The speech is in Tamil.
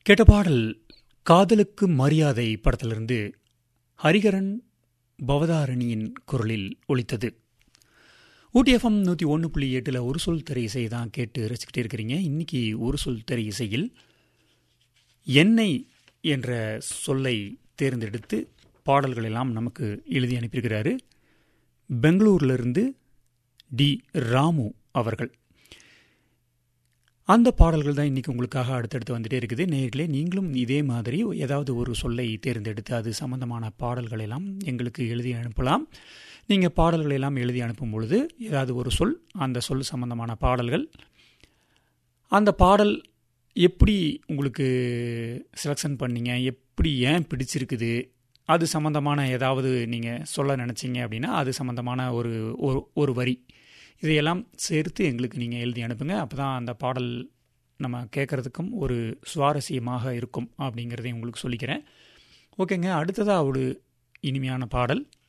கேட்ட பாடல் காதலுக்கு மரியாதை படத்திலிருந்து ஹரிகரன் பவதாரணியின் குரலில் ஒலித்தது ஊட்டி எஃப்எம் நூற்றி ஒன்று புள்ளி எட்டில் ஒரு சொல் திரை இசை தான் கேட்டு ரசிக்கிட்டே இருக்கிறீங்க இன்னைக்கு ஒரு சொல் திரை இசையில் எண்ணெய் என்ற சொல்லை தேர்ந்தெடுத்து பாடல்கள் எல்லாம் நமக்கு எழுதி அனுப்பியிருக்கிறாரு பெங்களூரிலிருந்து டி ராமு அவர்கள் அந்த பாடல்கள் தான் இன்றைக்கி உங்களுக்காக அடுத்தடுத்து வந்துட்டே இருக்குது நேர்களே நீங்களும் இதே மாதிரி ஏதாவது ஒரு சொல்லை தேர்ந்தெடுத்து அது சம்பந்தமான பாடல்கள் எல்லாம் எங்களுக்கு எழுதி அனுப்பலாம் நீங்கள் பாடல்கள் எல்லாம் எழுதி அனுப்பும் பொழுது ஏதாவது ஒரு சொல் அந்த சொல் சம்பந்தமான பாடல்கள் அந்த பாடல் எப்படி உங்களுக்கு செலெக்ஷன் பண்ணீங்க எப்படி ஏன் பிடிச்சிருக்குது அது சம்மந்தமான ஏதாவது நீங்கள் சொல்ல நினச்சிங்க அப்படின்னா அது சம்மந்தமான ஒரு ஒரு வரி இதையெல்லாம் சேர்த்து எங்களுக்கு நீங்கள் எழுதி அனுப்புங்க அப்போ தான் அந்த பாடல் நம்ம கேட்குறதுக்கும் ஒரு சுவாரஸ்யமாக இருக்கும் அப்படிங்கிறதையும் உங்களுக்கு சொல்லிக்கிறேன் ஓகேங்க அடுத்ததாக ஒரு இனிமையான பாடல்